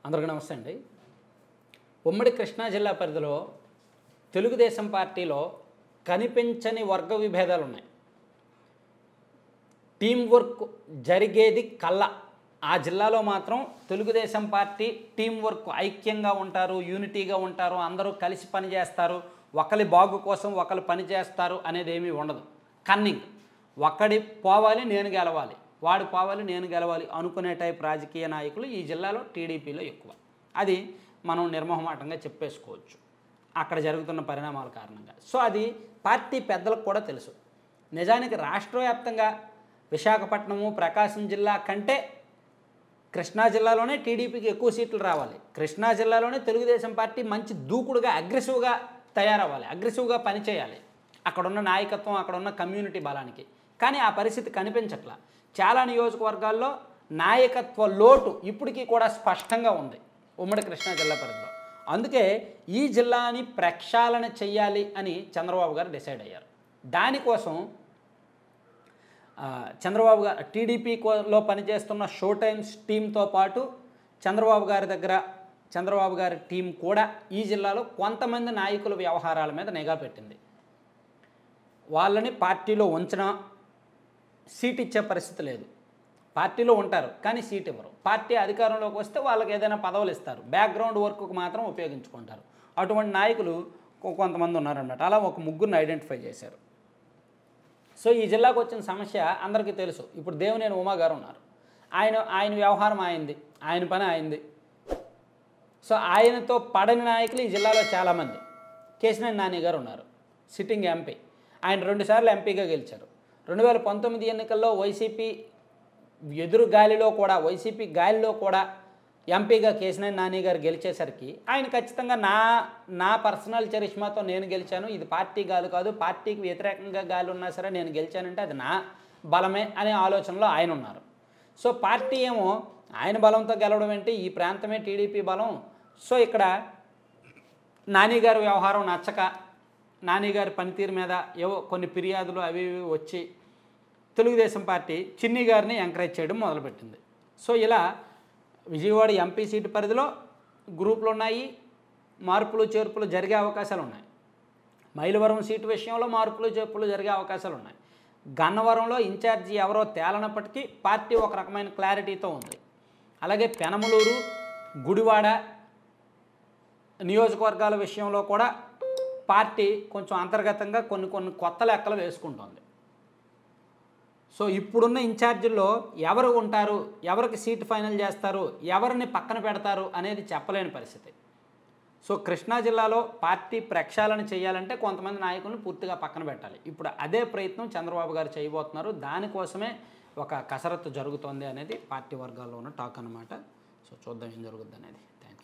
అందరికీ నమస్తే అండి ఉమ్మడి కృష్ణా జిల్లా పరిధిలో తెలుగుదేశం పార్టీలో కనిపించని వర్గ విభేదాలు ఉన్నాయి టీం వర్క్ జరిగేది కళ్ళ ఆ జిల్లాలో మాత్రం తెలుగుదేశం పార్టీ టీం వర్క్ ఐక్యంగా ఉంటారు యూనిటీగా ఉంటారు అందరూ కలిసి పనిచేస్తారు ఒకరి బాగు కోసం ఒకరు పని చేస్తారు అనేది ఏమీ ఉండదు కన్నింగ్ ఒకడి పోవాలి నేను గెలవాలి వాడు పోవాలి నేను గెలవాలి అనుకునే టైప్ రాజకీయ నాయకులు ఈ జిల్లాలో టీడీపీలో ఎక్కువ అది మనం నిర్మోహమాటంగా చెప్పేసుకోవచ్చు అక్కడ జరుగుతున్న పరిణామాల కారణంగా సో అది పార్టీ పెద్దలకు కూడా తెలుసు నిజానికి రాష్ట్ర వ్యాప్తంగా విశాఖపట్నము ప్రకాశం జిల్లా కంటే కృష్ణా జిల్లాలోనే టీడీపీకి ఎక్కువ సీట్లు రావాలి కృష్ణా జిల్లాలోనే తెలుగుదేశం పార్టీ మంచి దూకుడుగా అగ్రెసివ్గా తయారవ్వాలి అగ్రెసివ్గా పనిచేయాలి అక్కడున్న నాయకత్వం అక్కడున్న కమ్యూనిటీ బలానికి కానీ ఆ పరిస్థితి కనిపించట్లా చాలా నియోజకవర్గాల్లో నాయకత్వ లోటు ఇప్పటికీ కూడా స్పష్టంగా ఉంది ఉమ్మడి కృష్ణా జిల్లా పరిధిలో అందుకే ఈ జిల్లాని ప్రక్షాళన చెయ్యాలి అని చంద్రబాబు గారు డిసైడ్ అయ్యారు దానికోసం ఆ, చంద్రబాబు గారు టీడీపీలో పనిచేస్తున్న షో టైమ్స్ టీంతో పాటు చంద్రబాబు గారి దగ్గర చంద్రబాబు గారి టీం కూడా ఈ జిల్లాలో కొంతమంది నాయకుల వ్యవహారాల మీద నిఘా పెట్టింది వాళ్ళని పార్టీలో ఉంచడం సీట్ ఇచ్చే పరిస్థితి లేదు పార్టీలో ఉంటారు కానీ సీట్ ఇవ్వరు పార్టీ అధికారంలోకి వస్తే వాళ్ళకి ఏదైనా పదవులు ఇస్తారు బ్యాక్గ్రౌండ్ వర్క్కు మాత్రం ఉపయోగించుకుంటారు అటువంటి నాయకులు కొ- కొంతమంది ఉన్నారన్నమాట అలా ఒక ముగ్గురిని ఐడెంటిఫై చేశారు సో ఈ జిల్లాకు వచ్చిన సమస్య అందరికీ తెలుసు ఇప్పుడు దేవినేని ఉమా గారు ఉన్నారు ఆయన ఆయన వ్యవహారం ఆయింది ఆయన పని ఆయింది సో ఆయనతో పడని నాయకులు ఈ జిల్లాలో చాలామంది కేసినేని నాని గారు ఉన్నారు సిట్టింగ్ ఎంపీ ఆయన రెండుసార్లు ఎంపీగా గెలిచారు రెండు వేల పంతొమ్మిది ఎన్నికల్లో వైసీపీ ఎదురు గాలిలో కూడా వైసీపీ గాలిలో కూడా ఎంపీగా కేసినేని నాని గారు గెలిచేసరికి ఆయన ఖచ్చితంగా నా నా పర్సనల్ చరిష్మాతో నేను గెలిచాను ఇది పార్టీ గాలి కాదు పార్టీకి వ్యతిరేకంగా గాలి ఉన్నా సరే నేను గెలిచానంటే అది నా బలమే అనే ఆలోచనలో ఆయన ఉన్నారు సో పార్టీ ఏమో ఆయన బలంతో గెలవడం ఏంటి ఈ ప్రాంతమే టీడీపీ బలం సో ఇక్కడ నాని గారి వ్యవహారం నచ్చక నాని గారి పనితీరు మీద ఏవో కొన్ని ఫిర్యాదులు అవి ఇవి వచ్చి తెలుగుదేశం పార్టీ చిన్ని గారిని ఎంకరేజ్ చేయడం మొదలుపెట్టింది సో ఇలా విజయవాడ ఎంపీ సీటు పరిధిలో గ్రూపులు ఉన్నాయి మార్పులు చేర్పులు జరిగే అవకాశాలు ఉన్నాయి మైలవరం సీటు విషయంలో మార్పులు చేర్పులు జరిగే అవకాశాలు ఉన్నాయి గన్నవరంలో ఇన్ఛార్జి ఎవరో తేలనప్పటికీ పార్టీ ఒక రకమైన క్లారిటీతో ఉంది అలాగే పెనమలూరు గుడివాడ నియోజకవర్గాల విషయంలో కూడా పార్టీ కొంచెం అంతర్గతంగా కొన్ని కొన్ని కొత్త లెక్కలు వేసుకుంటోంది సో ఇప్పుడున్న ఇన్ఛార్జీల్లో ఎవరు ఉంటారు ఎవరికి సీట్ ఫైనల్ చేస్తారు ఎవరిని పక్కన పెడతారు అనేది చెప్పలేని పరిస్థితి సో కృష్ణా జిల్లాలో పార్టీ ప్రక్షాళన చేయాలంటే కొంతమంది నాయకులను పూర్తిగా పక్కన పెట్టాలి ఇప్పుడు అదే ప్రయత్నం చంద్రబాబు గారు చేయబోతున్నారు దానికోసమే ఒక కసరత్తు జరుగుతోంది అనేది పార్టీ వర్గాల్లో ఉన్న టాక్ అన్నమాట సో చూద్దాం ఏం జరుగుద్ది అనేది థ్యాంక్